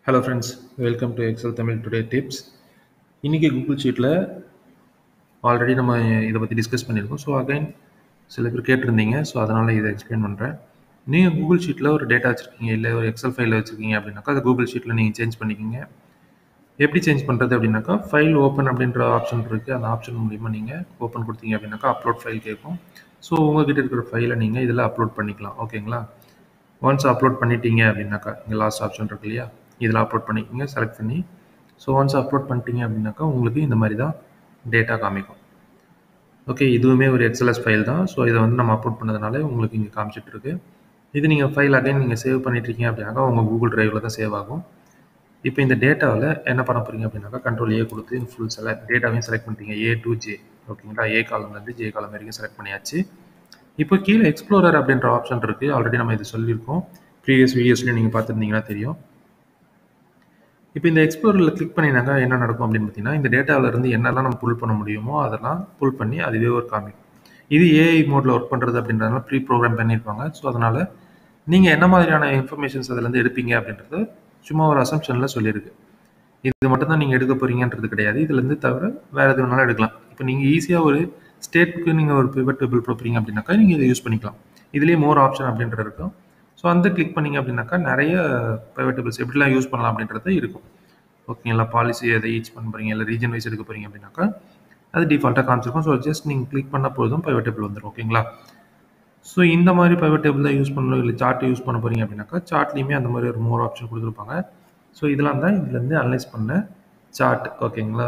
hello friends welcome to Excel Tamil today tips இன்றைக்கி Google ஷீட்டில் already நம்ம இதை பற்றி டிஸ்கஸ் பண்ணியிருக்கோம் ஸோ அகைன் சில பேர் கேட்டிருந்தீங்க ஸோ அதனால் இதை எக்ஸ்பிளைன் பண்ணுறேன் நீங்கள் கூகுள் ஷீட்டில் ஒரு டேட்டா வச்சுருக்கீங்க இல்லை ஒரு எக்ஸல் ஃபைலில் வச்சுருக்கீங்க அப்படின்னாக்கா அது கூகுள் ஷீட்டில் நீங்கள் சேஞ்ச் பண்ணிக்கிங்க எப்படி சேஞ்ச் பண்ணுறது அப்படின்னாக்கா ஃபைல் ஓப்பன் அப்படின்ற ஆப்ஷன் இருக்குது அந்த ஆப்ஷன் மூலிமா நீங்கள் ஓப்பன் கொடுத்தீங்க அப்படின்னாக்கா அப்லோட் ஃபைல் கேட்கும் ஸோ உங்ககிட்ட இருக்கிற ஃபைலை நீங்கள் இதில் அப்லோட் பண்ணிக்கலாம் ஓகேங்களா ஒன்ஸ் அப்லோட் பண்ணிட்டீங்க அப்படின்னாக்கா இங்கே லாஸ்ட் ஆப்ஷன் இருக்கு இல்லையா இதில் அப்லோட் பண்ணிக்கோங்க செலக்ட் பண்ணி ஸோ ஒன்ஸ் அப்லோட் பண்ணிட்டீங்க அப்படின்னாக்கா உங்களுக்கு இந்த மாதிரி தான் டேட்டா காமிக்கும் ஓகே இதுவுமே ஒரு எக்ஸல்எஸ் ஃபைல் தான் ஸோ இதை வந்து நம்ம அப்லோட் பண்ணதுனால உங்களுக்கு இங்கே காமிச்சிட்டு இருக்கு இது நீங்கள் ஃபைல் அகைன் நீங்கள் சேவ் பண்ணிட்டுருக்கீங்க அப்படின்னாக்கா உங்கள் கூகுள் டிரைவில் தான் சேவ் ஆகும் இப்போ இந்த டேட்டாவில் என்ன பண்ண போகிறீங்க அப்படின்னாக்கா கண்ட்ரோல் ஏ கொடுத்து ஃபுல் செலக்ட் டேட்டாவையும் செலக்ட் பண்ணிட்டீங்க ஏ டு ஜே ஓகேங்களா ஏ காலம்லேருந்து ஜே காலம் வரைக்கும் செலக்ட் பண்ணியாச்சு இப்போ கீழே எக்ஸ்ப்ளோரர் அப்படின்ற ஆப்ஷன் இருக்குது ஆல்ரெடி நம்ம இது சொல்லியிருக்கோம் ப்ரீவியஸ் வீடியோஸ்லேயும் நீங்கள் பார்த்துருந்தீங்கன்னா தெரியும் இப்போ இந்த எக்ஸ்ப்ளோரில் கிளிக் பண்ணினாக்கா என்ன நடக்கும் அப்படின்னு பார்த்தீங்கன்னா இந்த டேட்டாவில் இருந்து என்னெல்லாம் நம்ம புல் பண்ண முடியுமோ அதெல்லாம் புல் பண்ணி அதுவே ஒரு காமிக்கும் இது ஏஐ மோடில் ஒர்க் பண்ணுறது அப்படின்றதுனால ப்ரீ ப்ரோக்ராம் பண்ணியிருப்பாங்க ஸோ அதனால் நீங்கள் என்ன மாதிரியான இன்ஃபர்மேஷன்ஸ் அதுலேருந்து எடுப்பீங்க அப்படின்றது சும்மா ஒரு அசம்ஷனில் சொல்லியிருக்கு இது மட்டும் தான் நீங்கள் எடுக்க போகிறீங்கன்றது கிடையாது இதுலேருந்து தவிர வேறு எது வேணாலும் எடுக்கலாம் இப்போ நீங்கள் ஈஸியாக ஒரு ஸ்டேட்டுக்கு நீங்கள் ஒரு பிவட் டேபிள் போகிறீங்க அப்படின்னாக்கா நீங்கள் இதை யூஸ் பண்ணிக்கலாம் இதுலேயே மோர் ஆப்ஷன் அப்படின்றது இருக்கும் ஸோ அந்த கிளிக் பண்ணிங்க அப்படின்னாக்கா நிறைய ப்ரைவேட் டேபிள்ஸ் எப்படிலாம் யூஸ் பண்ணலாம் அப்படின்றது இருக்கும் ஓகேங்களா பாலிசி எதை ஈச் பண்ண போகிறீங்க இல்லை ரீஜன் வைஸ் எடுக்க போகிறீங்க அப்படின்னாக்கா அது டிஃபால்ட்டாக காமிச்சிருக்கும் ஸோ ஜஸ்ட் நீங்கள் கிளிக் பண்ண போதும் ப்ரைவேட் டேபிள் வந்துடும் ஓகேங்களா ஸோ இந்த மாதிரி ப்ரைவேட் டேபிள் தான் யூஸ் பண்ணணும் இல்லை சார்ட் யூஸ் பண்ண போகிறீங்க அப்படின்னாக்கா சார்ட்லேயுமே அந்த மாதிரி ஒரு மோர் ஆப்ஷன் கொடுத்துருப்பாங்க ஸோ இதெல்லாம் தான் இதுலேருந்து அனலைஸ் பண்ண சார்ட் ஓகேங்களா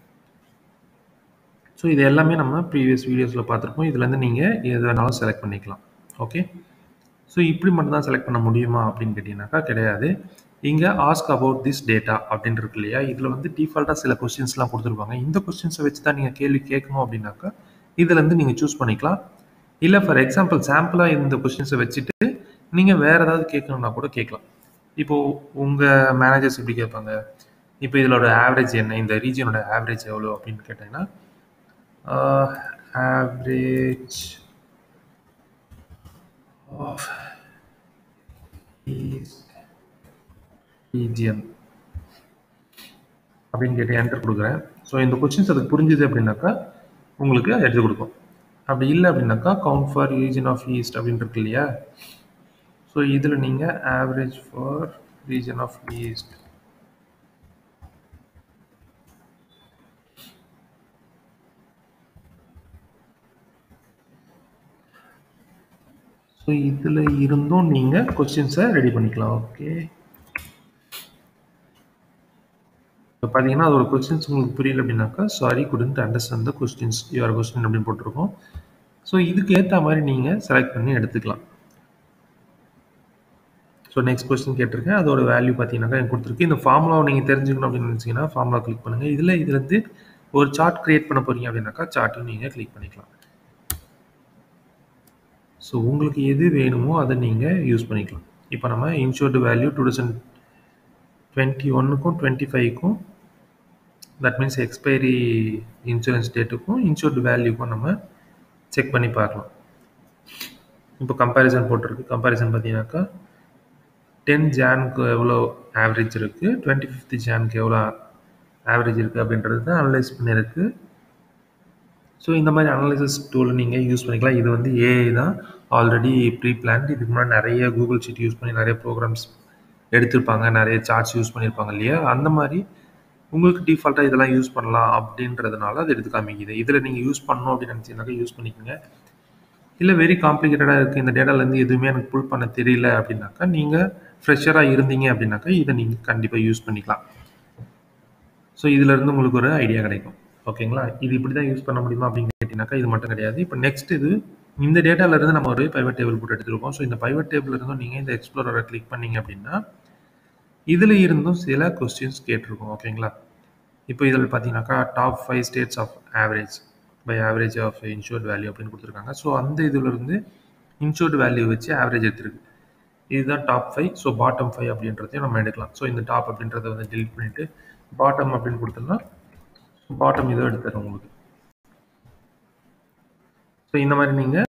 ஸோ இது எல்லாமே நம்ம ப்ரீவியஸ் வீடியோஸில் பார்த்துருப்போம் இதுலேருந்து நீங்கள் எது வேணாலும் செலக்ட் பண்ணிக்கலாம் ஓகே ஸோ இப்படி மட்டும் தான் செலக்ட் பண்ண முடியுமா அப்படின்னு கேட்டிங்கனாக்கா கிடையாது இங்கே ஆஸ்க் அபவுட் திஸ் டேட்டா அப்படின்னு இருக்கு இல்லையா இதில் வந்து டிஃபால்ட்டாக சில கொஸ்டின்ஸ்லாம் கொடுத்துருப்பாங்க இந்த கொஸ்டின்ஸை வச்சு தான் நீங்கள் கேள்வி கேட்கணும் அப்படின்னாக்கா இதுலேருந்து நீங்கள் சூஸ் பண்ணிக்கலாம் இல்லை ஃபார் எக்ஸாம்பிள் சாம்பிளாக இந்த கொஸ்டின்ஸை வச்சுட்டு நீங்கள் வேறு ஏதாவது கேட்கணுன்னா கூட கேட்கலாம் இப்போது உங்கள் மேனேஜர்ஸ் எப்படி கேட்பாங்க இப்போ இதோட ஆவரேஜ் என்ன இந்த ரீஜனோட ஆவரேஜ் எவ்வளோ அப்படின்னு கேட்டிங்கன்னா ஆவரேஜ் ஆஃப் ரீஜியன் அப்படின்னு கேட்டு என்டர் கொடுக்குறேன் ஸோ இந்த கொஸ்டின்ஸ் அதுக்கு புரிஞ்சுது அப்படின்னாக்கா உங்களுக்கு எடுத்து கொடுக்கும் அப்படி இல்லை அப்படின்னாக்கா count for region of east அப்படின்னு இருக்கு இல்லையா ஸோ இதில் நீங்கள் average for region of east so இதில் இருந்தும் நீங்கள் கொஸ்டின்ஸை ரெடி பண்ணிக்கலாம் ஓகே இப்போ பார்த்தீங்கன்னா அதோட கொஸ்டின்ஸ் உங்களுக்கு புரியல அப்படின்னாக்கா sorry couldn't understand the questions your question அப்படின்னு போட்டிருக்கோம் ஸோ இதுக்கு ஏற்ற மாதிரி நீங்கள் செலக்ட் பண்ணி எடுத்துக்கலாம் ஸோ நெக்ஸ்ட் கொஸ்டின் கேட்டிருக்கேன் அதோட வேல்யூ பார்த்தீங்கன்னாக்கா எனக்கு கொடுத்துருக்கு இந்த ஃபார்முலாவை நீங்கள் தெரிஞ்சுக்கணும் அப்படின்னு நினச்சிங்கன்னா ஃபார்முலா கிளிக் பண்ணுங்கள் இதில் இதுலேருந்து ஒரு சார்ட் க்ரியேட் பண்ண போகிறீங்க அப்படின்னாக்கா சார்ட்டும் நீங்கள் கிளிக் பண்ணிக்கலாம் ஸோ உங்களுக்கு எது வேணுமோ அதை நீங்கள் யூஸ் பண்ணிக்கலாம் இப்போ நம்ம insured value two thousand twenty ஒன்னுக்கும் டுவெண்ட்டி ஃபைவ்க்கும் தட் மீன்ஸ் எக்ஸ்பைரி இன்சூரன்ஸ் டேட்டுக்கும் இன்சூர்டு வேல்யூக்கும் நம்ம செக் பண்ணி பார்க்கலாம் இப்போ கம்பேரிசன் போட்டிருக்கு கம்பேரிசன் பார்த்தீங்கன்னாக்கா டென் ஜானுக்கு எவ்வளோ ஆவரேஜ் இருக்குது டுவெண்ட்டி ஃபிஃப்த் ஜானுக்கு எவ்வளோ ஆவரேஜ் இருக்குது அப்படின்றது தான் அனலைஸ் பண்ணியிருக்கு ஸோ இந்த மாதிரி அனலைசிஸ் டூல் நீங்கள் யூஸ் பண்ணிக்கலாம் இது வந்து ஏஐ தான் ஆல்ரெடி ப்ரீ பிளான்ட் இதுக்கு முன்னாடி நிறைய கூகுள் ஷீட் யூஸ் பண்ணி நிறைய ப்ரோக்ராம்ஸ் எடுத்திருப்பாங்க நிறைய சார்ட்ஸ் யூஸ் பண்ணியிருப்பாங்க இல்லையா அந்த மாதிரி உங்களுக்கு டிஃபால்ட்டாக இதெல்லாம் யூஸ் பண்ணலாம் அப்படின்றதுனால அது எடுத்து காமிக்குது இதில் நீங்கள் யூஸ் பண்ணணும் அப்படின்னு நினச்சிங்கனாக்கா யூஸ் பண்ணிக்கோங்க இல்லை வெரி காம்ப்ளிகேட்டடாக இருக்குது இந்த டேட்டாலேருந்து எதுவுமே எனக்கு புல் பண்ண தெரியல அப்படின்னாக்கா நீங்கள் ஃப்ரெஷராக இருந்தீங்க அப்படின்னாக்கா இதை நீங்கள் கண்டிப்பாக யூஸ் பண்ணிக்கலாம் ஸோ இதிலேருந்து உங்களுக்கு ஒரு ஐடியா கிடைக்கும் ஓகேங்களா இது இப்படி தான் யூஸ் பண்ண முடியுமா அப்படின்னு கேட்டிங்கனாக்கா இது மட்டும் கிடையாது இப்போ நெக்ஸ்ட் இது இந்த டேட்டாவிலேருந்து நம்ம ஒரு பைவட் டேபிள் போட்டு எடுத்துருக்கோம் ஸோ இந்த பைவட் டேபிள் இருந்தும் நீங்கள் இந்த எக்ஸ்ப்ளோரரை கிளிக் பண்ணீங்க அப்படின்னா இதில் இருந்தும் சில கொஸ்டின்ஸ் கேட்டிருக்கோம் ஓகேங்களா இப்போ இதில் பார்த்தீங்கன்னாக்கா top five states of average by average of insured value அப்படின்னு கொடுத்துருக்காங்க ஸோ அந்த இதிலிருந்து இன்சூர்ட் வேல்யூ வச்சு ஆவரேஜ் எடுத்துருக்கு இதுதான் top five so bottom five அப்படின்றதையும் நம்ம எடுக்கலாம் ஸோ இந்த டாப் அப்படின்றத வந்து டிலீட் பண்ணிவிட்டு பாட்டம் அப்படின்னு கொடுத்தோம்னா பாட்டம் இதோ எடுத்துறோம் உங்களுக்கு ஸோ இந்த மாதிரி நீங்கள்